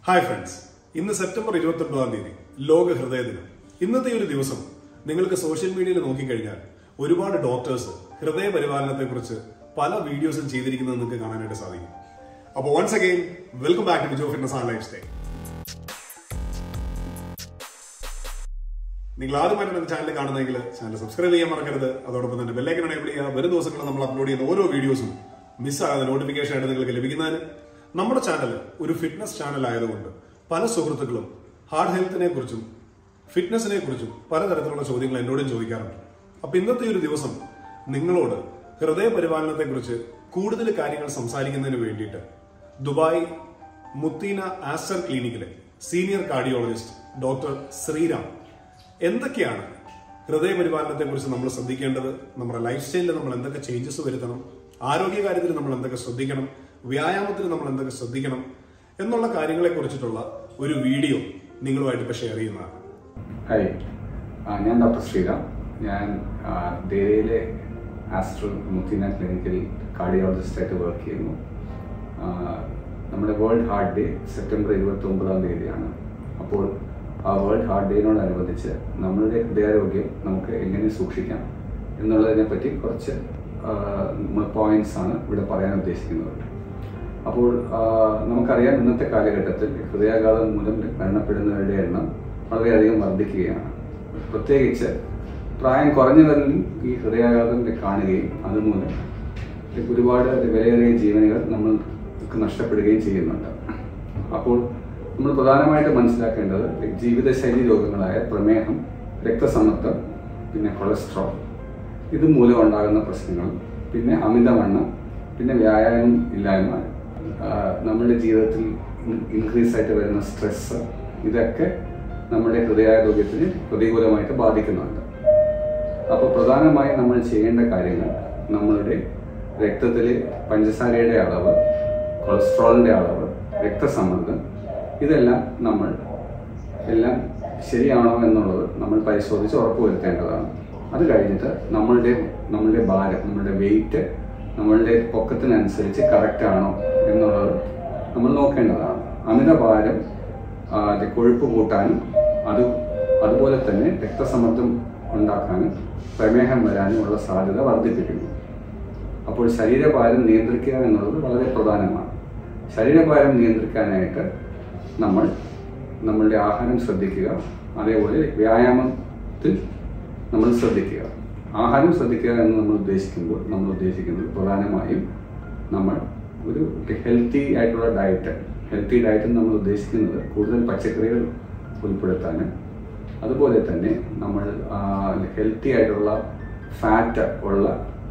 hi friends ഇന്ന് September ഇരുപത്തി ഒൻപതാം തീയതി ലോക ഹൃദയ ദിനം ഇന്നത്തെ ഈ ഒരു ദിവസം നിങ്ങൾക്ക് സോഷ്യൽ മീഡിയയിൽ നോക്കിക്കഴിഞ്ഞാൽ ഒരുപാട് ഡോക്ടേഴ്സ് ഹൃദയ പരിപാലനത്തെ കുറിച്ച് പല വീഡിയോസും ചെയ്തിരിക്കുന്നത് നിങ്ങൾക്ക് കാണാനായിട്ട് സാധിക്കും അപ്പോൾ once again welcome back to Vijo fitness and lifestyle നിങ്ങൾ ആദ്യമായിട്ടാണ് എന്റെ ചാനൽ കാണുന്നതെങ്കിൽ ചാനൽ സബ്സ്ക്രൈബ് ചെയ്യാൻ മറക്കരുത് അതോടൊപ്പം തന്നെ ബെല്ലൈക്കൻ എനേബിൾ ചെയ്യുക വരും ദിവസങ്ങളിൽ നമ്മൾ അപ്ലോഡ് ചെയ്യുന്ന ഓരോ വീഡിയോസും മിസ്സാകാതെ നോട്ടിഫിക്കേഷൻ ആയിട്ട് നിങ്ങൾക്ക് ലഭിക്കുന്നതിന് നമ്മുടെ ചാനൽ ഒരു ഫിറ്റ്നസ് ചാനൽ ആയതുകൊണ്ട് പല സുഹൃത്തുക്കളും ഹാർട്ട് ഹെൽത്തിനെ കുറിച്ചും ഫിറ്റ്നസിനെ കുറിച്ചും പലതരത്തിലുള്ള ചോദ്യങ്ങൾ എന്നോടും ചോദിക്കാറുണ്ട് അപ്പൊ ഇന്നത്തെ ഒരു ദിവസം നിങ്ങളോട് ഹൃദയ പരിപാലനത്തെ കുറിച്ച് കൂടുതൽ കാര്യങ്ങൾ സംസാരിക്കുന്നതിന് വേണ്ടിയിട്ട് ദുബായ് മുത്തീന ആസ്റ്റർ ക്ലിനിക്കിലെ സീനിയർ കാർഡിയോളജിസ്റ്റ് ഡോക്ടർ ശ്രീറാം എന്തൊക്കെയാണ് ഹൃദയപരിപാലനത്തെ കുറിച്ച് നമ്മൾ ശ്രദ്ധിക്കേണ്ടത് നമ്മുടെ ലൈഫ് സ്റ്റൈലിൽ നമ്മൾ എന്തൊക്കെ ചേഞ്ചസ് വരുത്തണം ആരോഗ്യകാര്യത്തിൽ നമ്മൾ എന്തൊക്കെ ശ്രദ്ധിക്കണം വ്യായാമത്തിൽ നമ്മൾ എന്തൊക്കെ ശ്രദ്ധിക്കണം എന്നുള്ള കാര്യങ്ങളെ കുറിച്ചിട്ടുള്ള ഒരു വീഡിയോ നിങ്ങളുമായിട്ട് ഇപ്പൊ ഷെയർ ചെയ്യുന്നതാണ് ഹായ് ആ, ഞാൻ ഡോക്ടർ ശ്രീറാം ഞാൻ ആ, ദേരയിലെ ആസ്ട്രൽ മുത്തീന ക്ലിനിക്കിൽ കാർഡിയോളജിസ്റ്റായിട്ട് വർക്ക് ചെയ്യുന്നു ആ, നമ്മുടെ വേൾഡ് ഹാർട്ട് ഡേ സെപ്റ്റംബർ ഇരുപത്തി ഒമ്പതാം തീയതിയാണ് അപ്പോൾ ആ വേൾഡ് ഹാർട്ട് ഡേയോടനുബന്ധിച്ച് നമ്മളുടെ ഹൃദയാരോഗ്യം നമുക്ക് എങ്ങനെ സൂക്ഷിക്കാം എന്നുള്ളതിനെ പറ്റി കുറച്ച് പോയിന്റ്സ് ആണ് ഇവിടെ പറയാൻ ഉദ്ദേശിക്കുന്നത് അപ്പോൾ ആ, നമുക്കറിയാം ഇന്നത്തെ കാലഘട്ടത്തിൽ ഹൃദയാഘാതം മൂലം മരണപ്പെടുന്നവരുടെ എണ്ണം വളരെയധികം വർദ്ധിക്കുകയാണ് പ്രത്യേകിച്ച് പ്രായം കുറഞ്ഞവരിലും ഈ ഹൃദയാഘാതം കാണുകയും അതുമൂലം ഒരുപാട് വിലയേറിയ ജീവനുകൾ നമ്മൾക്ക് നഷ്ടപ്പെടുകയും ചെയ്യുന്നുണ്ട് അപ്പോൾ നമ്മൾ പ്രധാനമായിട്ട് മനസ്സിലാക്കേണ്ടത് ജീവിതശൈലി രോഗങ്ങളായ പ്രമേഹം രക്തസമ്മർദ്ദം പിന്നെ കൊളസ്ട്രോൾ ഇത് മൂലം ഉണ്ടാകുന്ന പ്രശ്നങ്ങൾ പിന്നെ അമിതവണ്ണം പിന്നെ വ്യായാമം ഇല്ലായ്മ ആ, നമ്മുടെ ജീവിതത്തിൽ ഇൻക്രീസ് ആയിട്ട് വരുന്ന സ്ട്രെസ് ഇതൊക്കെ നമ്മുടെ ഹൃദയാരോഗ്യത്തിന് പ്രതികൂലമായിട്ട് ബാധിക്കുന്നുണ്ട് അപ്പോൾ പ്രധാനമായും നമ്മൾ ചെയ്യേണ്ട കാര്യങ്ങൾ നമ്മളുടെ രക്തത്തിലെ പഞ്ചസാരയുടെ അളവ് കൊളസ്ട്രോളിൻ്റെ അളവ് രക്തസമ്മർദ്ദം ഇതെല്ലാം നമ്മൾ എല്ലാം ശരിയാണോ എന്നുള്ളത് നമ്മൾ പരിശോധിച്ച് ഉറപ്പുവരുത്തേണ്ടതാണ് അത് കഴിഞ്ഞിട്ട് നമ്മളുടെ നമ്മളുടെ ഭാരം നമ്മളുടെ വെയിറ്റ് നമ്മളുടെ പൊക്കത്തിനനുസരിച്ച് കറക്റ്റ് ആണോ എന്നുള്ളത് നമ്മൾ നോക്കേണ്ടതാണ് അമിത ഭാരം ആ, അത് കൊഴുപ്പ് കൂട്ടാനും അത് അതുപോലെ തന്നെ രക്തസമ്മർദ്ദം ഉണ്ടാക്കാനും പ്രമേഹം വരാനും ഉള്ള സാധ്യത വർദ്ധിപ്പിക്കുന്നു അപ്പോൾ ശരീരഭാരം നിയന്ത്രിക്കുക എന്നുള്ളത് വളരെ പ്രധാനമാണ് ശരീരഭാരം നിയന്ത്രിക്കാനായിട്ട് നമ്മൾ നമ്മളുടെ ആഹാരം ശ്രദ്ധിക്കുക അതേപോലെ വ്യായാമത്തിൽ നമ്മൾ ശ്രദ്ധിക്കുക ആഹാരം ശ്രദ്ധിക്കുക എന്ന് നമ്മൾ ഉദ്ദേശിക്കുമ്പോൾ നമ്മൾ ഉദ്ദേശിക്കുന്നത് പ്രധാനമായും നമ്മൾ ഒരു ഹെൽത്തി ആയിട്ടുള്ള ഡയറ്റ് ഹെൽത്തി ഡയറ്റ് നമ്മൾ ഉദ്ദേശിക്കുന്നത് കൂടുതൽ പച്ചക്കറികൾ ഉൾപ്പെടുത്താനും അതുപോലെ തന്നെ നമ്മൾ ഹെൽത്തി ആയിട്ടുള്ള ഫാറ്റ് ഉള്ള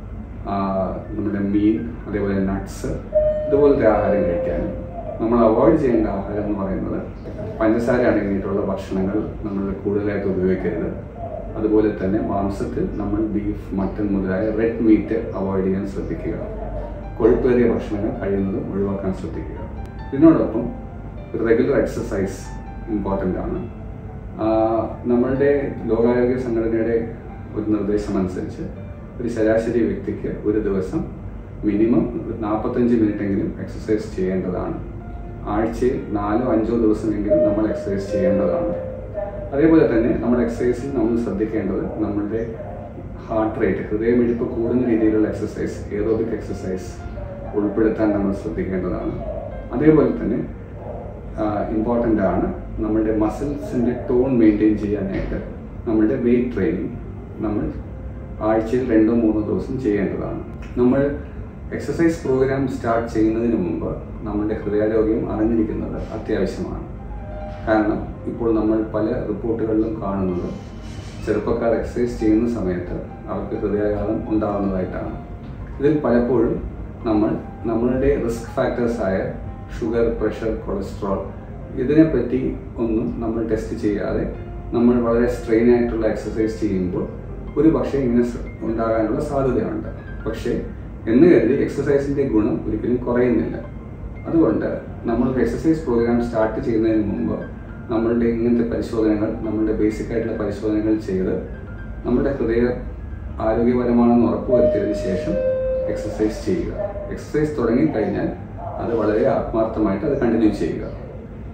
ആ, നമ്മുടെ മീൻ അതേപോലെ നട്ട്സ് ഇതുപോലത്തെ ആഹാരം കഴിക്കാനും നമ്മൾ അവോയ്ഡ് ചെയ്യേണ്ട ആഹാരം എന്ന് പറയുന്നത് പഞ്ചസാര അടങ്ങിയിട്ടുള്ള ഭക്ഷണങ്ങൾ നമ്മൾ കൂടുതലായിട്ട് ഉപയോഗിക്കരുത് അതുപോലെ തന്നെ മാംസത്തിൽ നമ്മൾ ബീഫ് മട്ടൺ മുതലായ റെഡ് മീറ്റ് അവോയ്ഡ് ചെയ്യാൻ ശ്രദ്ധിക്കുക കൊഴുപ്പേറിയ ഭക്ഷണങ്ങൾ കഴിയുന്നതും ഒഴിവാക്കാൻ ശ്രദ്ധിക്കുക ഇതിനോടൊപ്പം റെഗുലർ എക്സസൈസ് ഇമ്പോർട്ടൻ്റ് ആണ് ആ, നമ്മളുടെ ലോകാരോഗ്യ സംഘടനയുടെ ഒരു നിർദ്ദേശം അനുസരിച്ച് ഒരു ശരാശരി വ്യക്തിക്ക് ഒരു ദിവസം മിനിമം നാൽപ്പത്തഞ്ച് മിനിറ്റെങ്കിലും എക്സസൈസ് ചെയ്യേണ്ടതാണ് ആഴ്ചയിൽ നാലോ അഞ്ചോ ദിവസമെങ്കിലും നമ്മൾ എക്സസൈസ് ചെയ്യേണ്ടതാണ് അതേപോലെ തന്നെ നമ്മൾ എക്സസൈസിൽ നമ്മൾ ശ്രദ്ധിക്കേണ്ടത് നമ്മളുടെ ഹാർട്ട് റേറ്റ് ഹൃദയമിടിപ്പ് കൂടുന്ന രീതിയിലുള്ള എക്സസൈസ് ഏറോബിക് എക്സസൈസ് ഉൾപ്പെടുത്താൻ നമ്മൾ ശ്രദ്ധിക്കേണ്ടതാണ് അതേപോലെ തന്നെ ഇമ്പോർട്ടൻ്റ് ആണ് നമ്മളുടെ മസിൽസിൻ്റെ ടോൺ മെയിൻറ്റെയിൻ ചെയ്യാനായിട്ട് നമ്മളുടെ വെയിറ്റ് ട്രെയിനിങ് നമ്മൾ ആഴ്ചയിൽ രണ്ടോ മൂന്നോ ദിവസം ചെയ്യേണ്ടതാണ് നമ്മൾ എക്സസൈസ് പ്രോഗ്രാം സ്റ്റാർട്ട് ചെയ്യുന്നതിന് മുമ്പ് നമ്മുടെ ഹൃദയാരോഗ്യം അറിഞ്ഞിരിക്കുന്നത് അത്യാവശ്യമാണ് കാരണം ഇപ്പോൾ നമ്മൾ പല റിപ്പോർട്ടുകളിലും കാണുന്നത് ചെറുപ്പക്കാർ എക്സസൈസ് ചെയ്യുന്ന സമയത്ത് അവർക്ക് ഹൃദയാഘാതം ഉണ്ടാകുന്നതായിട്ടാണ് ഇതിൽ പലപ്പോഴും നമ്മൾ നമ്മളുടെ റിസ്ക് ഫാക്ടേഴ്സായ ഷുഗർ പ്രഷർ കൊളസ്ട്രോൾ ഇതിനെപ്പറ്റി ഒന്നും നമ്മൾ ടെസ്റ്റ് ചെയ്യാതെ നമ്മൾ വളരെ സ്ട്രെയിൻ ആയിട്ടുള്ള എക്സസൈസ് ചെയ്യുമ്പോൾ ഒരു പക്ഷേ ഇങ്ങനെ സ- ഉണ്ടാകാനുള്ള സാധ്യതയുണ്ട് പക്ഷേ എന്ന് കരുതി എക്സസൈസിൻ്റെ ഗുണം ഒരിക്കലും കുറയുന്നില്ല അതുകൊണ്ട് നമ്മൾ എക്സസൈസ് പ്രോഗ്രാം സ്റ്റാർട്ട് ചെയ്യുന്നതിന് മുമ്പ് നമ്മളുടെ ഇങ്ങനത്തെ പരിശോധനകൾ നമ്മളുടെ ബേസിക് ആയിട്ടുള്ള പരിശോധനകൾ ചെയ്ത് നമ്മുടെ ഹൃദയ ആരോഗ്യപരമാണെന്ന് ഉറപ്പുവരുത്തിയതിന് ശേഷം എക്സസൈസ് ചെയ്യുക എക്സസൈസ് തുടങ്ങിക്കഴിഞ്ഞാൽ അത് വളരെ ആത്മാർത്ഥമായിട്ട് അത് കണ്ടിന്യൂ ചെയ്യുക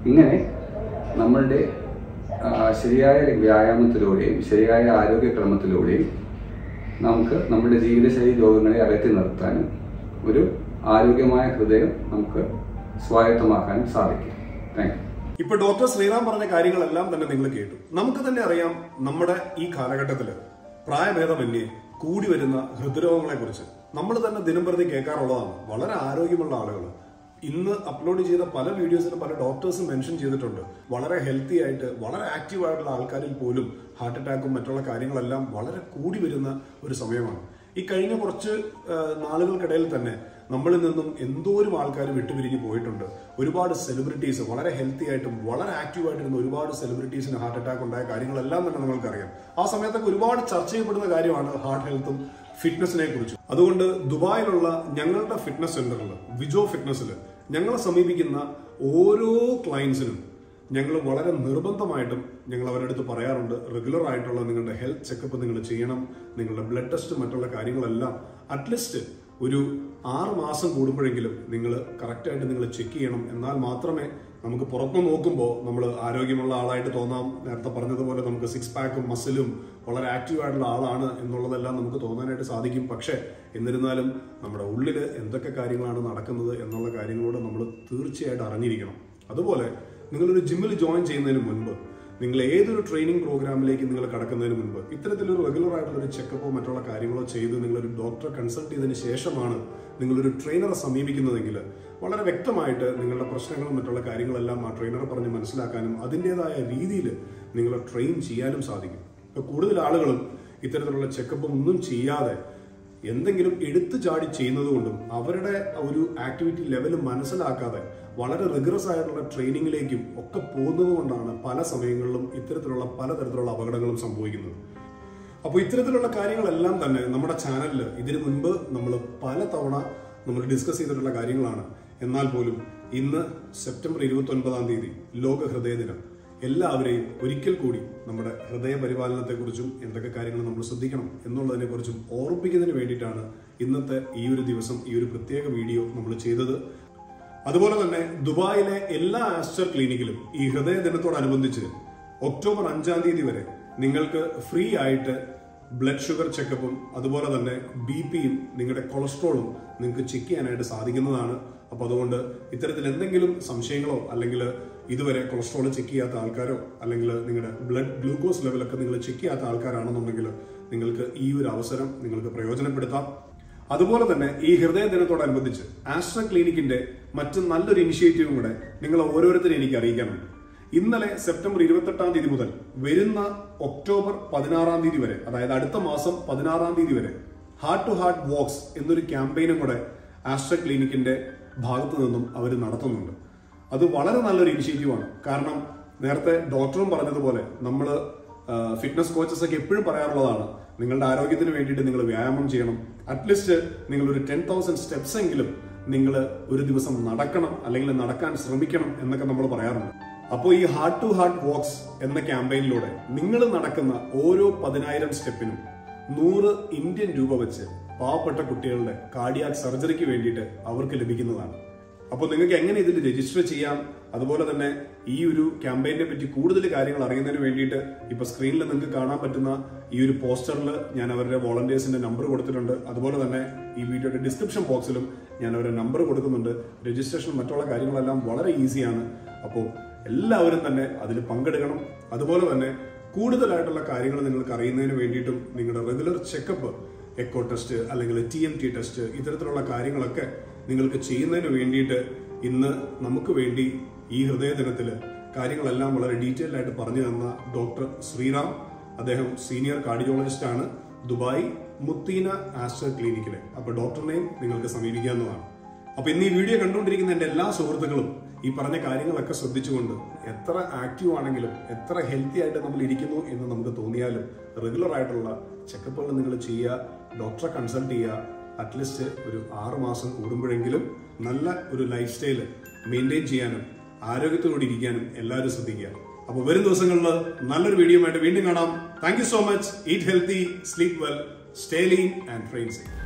ഇങ്ങനെ നമ്മളുടെ ആ, ശരിയായ വ്യായാമത്തിലൂടെയും ശരിയായ ആരോഗ്യക്രമത്തിലൂടെയും നമുക്ക് നമ്മുടെ ജീവിതശൈലി രോഗങ്ങളെ അകറ്റി നിർത്താനും ഒരു ആരോഗ്യമായ ഹൃദയം നമുക്ക് സ്വായത്തമാക്കാനും സാധിക്കും താങ്ക് യു ഇപ്പൊ ഡോക്ടർ ശ്രീറാം പറഞ്ഞ കാര്യങ്ങളെല്ലാം തന്നെ നിങ്ങൾ കേട്ടു നമുക്ക് തന്നെ അറിയാം നമ്മുടെ ഈ കാലഘട്ടത്തില് പ്രായഭേദമന്യേ കൂടി വരുന്ന ഹൃദ്രോഗങ്ങളെ കുറിച്ച് നമ്മൾ തന്നെ ദിനം പ്രതി കേൾക്കാറുള്ളതാണ് വളരെ ആരോഗ്യമുള്ള ആളുകൾ ഇന്ന് അപ്ലോഡ് ചെയ്ത പല വീഡിയോസിലും പല ഡോക്ടേഴ്സും മെൻഷൻ ചെയ്തിട്ടുണ്ട് വളരെ ഹെൽത്തി ആയിട്ട് വളരെ ആക്റ്റീവ് ആയിട്ടുള്ള ആൾക്കാരിൽ പോലും ഹാർട്ട് അറ്റാക്കും മറ്റുള്ള കാര്യങ്ങളെല്ലാം വളരെ കൂടി വരുന്ന ഒരു സമയമാണ് ഈ കഴിഞ്ഞ കുറച്ച് ആ, നാളുകൾക്കിടയിൽ തന്നെ നമ്മളിൽ നിന്നും എന്തോരം ആൾക്കാർ വിട്ടുപിരിഞ്ഞ് പോയിട്ടുണ്ട് ഒരുപാട് സെലിബ്രിറ്റീസ് വളരെ ഹെൽത്തി ആയിട്ടും വളരെ ആക്റ്റീവ് ആയിട്ടിരുന്ന ഒരുപാട് സെലിബ്രിറ്റീസിന് ഹാർട്ട് അറ്റാക്ക് ഉണ്ടായ കാര്യങ്ങളെല്ലാം തന്നെ നമ്മൾക്കറിയാം ആ സമയത്തൊക്കെ ഒരുപാട് ചർച്ച ചെയ്യപ്പെടുന്ന കാര്യമാണ് ഹാർട്ട് ഹെൽത്തും ഫിറ്റ്നസിനെ കുറിച്ച് അതുകൊണ്ട് ദുബായിലുള്ള ഞങ്ങളുടെ ഫിറ്റ്നസ് സെന്ററിൽ വിജോ ഫിറ്റ്നസിൽ ഞങ്ങളെ സമീപിക്കുന്ന ഓരോ ക്ലയൻസിനും ഞങ്ങൾ വളരെ നിർബന്ധമായിട്ടും ഞങ്ങൾ അവരുടെ അടുത്ത് പറയാറുണ്ട് റെഗുലർ ആയിട്ടുള്ള നിങ്ങളുടെ ഹെൽത്ത് ചെക്കപ്പ് നിങ്ങൾ ചെയ്യണം നിങ്ങളുടെ ബ്ലഡ് ടെസ്റ്റ് മറ്റുള്ള കാര്യങ്ങളെല്ലാം അറ്റ്ലീസ്റ്റ് ഒരു ആറ് മാസം കൂടുമ്പോഴെങ്കിലും നിങ്ങൾ കറക്റ്റായിട്ട് നിങ്ങൾ ചെക്ക് ചെയ്യണം എന്നാൽ മാത്രമേ നമുക്ക് പുറത്തു നോക്കുമ്പോൾ നമ്മൾ ആരോഗ്യമുള്ള ആളായിട്ട് തോന്നാം നേരത്തെ പറഞ്ഞതുപോലെ നമുക്ക് സിക്സ് പാക്കും മസിലും വളരെ ആക്റ്റീവ് ആയിട്ടുള്ള ആളാണ് എന്നുള്ളതെല്ലാം നമുക്ക് തോന്നാനായിട്ട് സാധിക്കും പക്ഷേ എന്നിരുന്നാലും നമ്മുടെ ഉള്ളിൽ എന്തൊക്കെ കാര്യങ്ങളാണ് നടക്കുന്നത് എന്നുള്ള കാര്യങ്ങളോട് നമ്മൾ തീർച്ചയായിട്ടും അറിഞ്ഞിരിക്കണം അതുപോലെ നിങ്ങളൊരു ജിമ്മിൽ ജോയിൻ ചെയ്യുന്നതിന് മുൻപ് നിങ്ങൾ ഏതൊരു ട്രെയിനിങ് പ്രോഗ്രാമിലേക്ക് നിങ്ങൾ കടക്കുന്നതിന് മുൻപ് ഇത്തരത്തിലൊരു റെഗുലർ ആയിട്ടുള്ള ഒരു ചെക്കപ്പോ മറ്റുള്ള കാര്യങ്ങളോ ചെയ്ത് നിങ്ങളൊരു ഡോക്ടറെ കൺസൾട്ട് ചെയ്തതിന് ശേഷമാണ് നിങ്ങളൊരു ട്രെയിനറെ സമീപിക്കുന്നതെങ്കിൽ വളരെ വ്യക്തമായിട്ട് നിങ്ങളുടെ പ്രശ്നങ്ങളും മറ്റുള്ള കാര്യങ്ങളെല്ലാം ആ ട്രെയിനറെ പറഞ്ഞ് മനസ്സിലാക്കാനും അതിൻ്റെതായ രീതിയിൽ നിങ്ങളെ ട്രെയിൻ ചെയ്യാനും സാധിക്കും ഇപ്പൊ കൂടുതൽ ആളുകളും ഇത്തരത്തിലുള്ള ചെക്കപ്പും ഒന്നും ചെയ്യാതെ എന്തെങ്കിലും എടുത്തു ചാടി ചെയ്യുന്നത് കൊണ്ടും അവരുടെ ഒരു ആക്ടിവിറ്റി ലെവൽ മനസ്സിലാക്കാതെ വളരെ റിഗ്രസ് ആയിട്ടുള്ള ട്രെയിനിങ്ങിലേക്കും ഒക്കെ പോകുന്നത് കൊണ്ടാണ് പല സമയങ്ങളിലും ഇത്തരത്തിലുള്ള പലതരത്തിലുള്ള അപകടങ്ങളും സംഭവിക്കുന്നത് അപ്പോൾ ഇത്തരത്തിലുള്ള കാര്യങ്ങളെല്ലാം തന്നെ നമ്മുടെ ചാനലിൽ ഇതിനു മുൻപ് നമ്മൾ പല തവണ നമ്മൾ ഡിസ്കസ് ചെയ്തിട്ടുള്ള കാര്യങ്ങളാണ് എന്നാൽ പോലും ഇന്ന് സെപ്റ്റംബർ ഇരുപത്തി ഒൻപതാം തീയതി ലോക ഹൃദയ ദിനം എല്ലാവരെയും ഒരിക്കൽ കൂടി നമ്മുടെ ഹൃദയ പരിപാലനത്തെക്കുറിച്ചും എന്തൊക്കെ കാര്യങ്ങൾ നമ്മൾ ശ്രദ്ധിക്കണം എന്നുള്ളതിനെ കുറിച്ചും ഓർമ്മിപ്പിക്കുന്നതിന് വേണ്ടിയിട്ടാണ് ഇന്നത്തെ ഈ ഒരു ദിവസം ഈ ഒരു പ്രത്യേക വീഡിയോ നമ്മൾ ചെയ്തത് അതുപോലെ തന്നെ ദുബായിലെ എല്ലാ ആസ്റ്റർ ക്ലിനിക്കിലും ഈ ഹൃദയ ദിനത്തോടനുബന്ധിച്ച് ഒക്ടോബർ അഞ്ചാം തീയതി വരെ നിങ്ങൾക്ക് ഫ്രീ ആയിട്ട് ബ്ലഡ് ഷുഗർ ചെക്കപ്പും അതുപോലെ തന്നെ ബി പിയും നിങ്ങളുടെ കൊളസ്ട്രോളും നിങ്ങൾക്ക് ചെക്ക് ചെയ്യാനായിട്ട് സാധിക്കുന്നതാണ് അപ്പൊ അതുകൊണ്ട് ഇത്തരത്തിൽ എന്തെങ്കിലും സംശയങ്ങളോ അല്ലെങ്കിൽ ഇതുവരെ കൊളസ്ട്രോൾ ചെക്ക് ചെയ്യാത്ത ആൾക്കാരോ അല്ലെങ്കിൽ നിങ്ങളുടെ ബ്ലഡ് ഗ്ലൂക്കോസ് ലെവലൊക്കെ നിങ്ങൾ ചെക്ക് ചെയ്യാത്ത ആൾക്കാരാണെന്നുണ്ടെങ്കിൽ നിങ്ങൾക്ക് ഈ ഒരു അവസരം നിങ്ങൾക്ക് പ്രയോജനപ്പെടുത്താം അതുപോലെ തന്നെ ഈ ഹൃദയ ദിനത്തോടനുബന്ധിച്ച് ആസ്ട്ര ക്ലിനിക്കിന്റെ മറ്റ് നല്ലൊരു ഇനിഷ്യേറ്റീവും കൂടെ നിങ്ങൾ ഓരോരുത്തരും എനിക്ക് അറിയിക്കാനുണ്ട് ഇന്നലെ സെപ്റ്റംബർ ഇരുപത്തെട്ടാം തീയതി മുതൽ വരുന്ന ഒക്ടോബർ പതിനാറാം തീയതി വരെ അതായത് അടുത്ത മാസം പതിനാറാം തീയതി വരെ ഹാർട്ട് ടു ഹാർട്ട് വാക്സ് എന്നൊരു ക്യാമ്പയിനും കൂടെ ആസ്ട്ര ക്ലിനിക്കിന്റെ ഭാഗത്തു നിന്നും അവർ നടത്തുന്നുണ്ട് അത് വളരെ നല്ലൊരു ഇനിഷ്യേറ്റീവാണ് കാരണം നേരത്തെ ഡോക്ടറും പറഞ്ഞതുപോലെ നമ്മൾ ഫിറ്റ്നസ് കോച്ചസ് ഒക്കെ എപ്പോഴും പറയാറുള്ളതാണ് നിങ്ങളുടെ ആരോഗ്യത്തിന് വേണ്ടിയിട്ട് നിങ്ങൾ വ്യായാമം ചെയ്യണം അറ്റ്ലീസ്റ്റ് നിങ്ങൾ ഒരു ടെൻ തൗസൻഡ് സ്റ്റെപ്സ് എങ്കിലും നിങ്ങൾ ഒരു ദിവസം നടക്കണം അല്ലെങ്കിൽ നടക്കാൻ ശ്രമിക്കണം എന്നൊക്കെ നമ്മൾ പറയാറുണ്ട് അപ്പോൾ ഈ ഹാർട്ട് ടു ഹാർട്ട് വാക്സ് എന്ന ക്യാമ്പയിനിലൂടെ നിങ്ങൾ നടക്കുന്ന ഓരോ പതിനായിരം സ്റ്റെപ്പിനും നൂറ് ഇന്ത്യൻ രൂപ വെച്ച് പാവപ്പെട്ട കുട്ടികളുടെ കാർഡിയാക് സർജറിക്ക് വേണ്ടിയിട്ട് അവർക്ക് ലഭിക്കുന്നതാണ് അപ്പോൾ നിങ്ങൾക്ക് എങ്ങനെ ഇതിൽ രജിസ്റ്റർ ചെയ്യാം അതുപോലെ തന്നെ ഈ ഒരു ക്യാമ്പയിനെ പറ്റി കൂടുതൽ കാര്യങ്ങൾ അറിയുന്നതിന് വേണ്ടിയിട്ട് ഇപ്പൊ സ്ക്രീനിൽ നിങ്ങൾക്ക് കാണാൻ പറ്റുന്ന ഈ ഒരു പോസ്റ്ററിൽ ഞാൻ അവരുടെ വോളണ്ടിയേഴ്സിന്റെ നമ്പർ കൊടുത്തിട്ടുണ്ട് അതുപോലെ തന്നെ ഈ വീഡിയോയുടെ ഡിസ്ക്രിപ്ഷൻ ബോക്സിലും ഞാൻ അവരുടെ നമ്പർ കൊടുക്കുന്നുണ്ട് രജിസ്ട്രേഷൻ മറ്റുള്ള കാര്യങ്ങളെല്ലാം വളരെ ഈസിയാണ് അപ്പോൾ എല്ലാവരും തന്നെ അതിൽ പങ്കെടുക്കണം അതുപോലെ തന്നെ കൂടുതലായിട്ടുള്ള കാര്യങ്ങൾ നിങ്ങൾക്ക് അറിയുന്നതിന് വേണ്ടിയിട്ടും നിങ്ങളുടെ റെഗുലർ ചെക്കപ്പ് എക്കോ ടെസ്റ്റ് അല്ലെങ്കിൽ ടി എം ടി ടെസ്റ്റ് ഇത്തരത്തിലുള്ള കാര്യങ്ങളൊക്കെ നിങ്ങൾക്ക് ചെയ്യുന്നതിന് വേണ്ടിയിട്ട് ഇന്ന് നമുക്ക് വേണ്ടി ഈ ഹൃദയ ദിനത്തിൽ കാര്യങ്ങളെല്ലാം വളരെ ഡീറ്റെയിൽ ആയിട്ട് പറഞ്ഞു തന്ന ഡോക്ടർ ശ്രീറാം അദ്ദേഹം സീനിയർ കാർഡിയോളജിസ്റ്റ് ആണ് ദുബായ് മുത്തീന ആസ്റ്റർ ക്ലിനിക്കിലെ അപ്പൊ ഡോക്ടറിനെയും നിങ്ങൾക്ക് സമീപിക്കാവുന്നതാണ് അപ്പൊ ഇന്ന് ഈ വീഡിയോ കണ്ടുകൊണ്ടിരിക്കുന്ന എന്റെ എല്ലാ സുഹൃത്തുക്കളും ഈ പറഞ്ഞ കാര്യങ്ങളൊക്കെ ശ്രദ്ധിച്ചുകൊണ്ട് എത്ര ആക്റ്റീവ് ആണെങ്കിലും എത്ര ഹെൽത്തി ആയിട്ട് നമ്മൾ ഇരിക്കുന്നു എന്ന് നമുക്ക് തോന്നിയാലും റെഗുലർ ആയിട്ടുള്ള ചെക്കപ്പുകൾ നിങ്ങൾ ചെയ്യുക ഡോക്ടറെ കൺസൾട്ട് ചെയ്യുക അറ്റ്ലീസ്റ്റ് ഒരു ആറ് മാസം കൂടുമ്പോഴെങ്കിലും നല്ല ഒരു ലൈഫ് സ്റ്റൈല് മെയിൻറ്റെയിൻ ചെയ്യാനും ആരോഗ്യത്തോടെ ഇരിക്കാനും എല്ലാവരും ശ്രദ്ധിക്കുക അപ്പോൾ വരും ദിവസങ്ങളിൽ നല്ലൊരു വീഡിയോ ആയിട്ട് വീണ്ടും കാണാം thank you so much eat healthy sleep well stay lean and train safe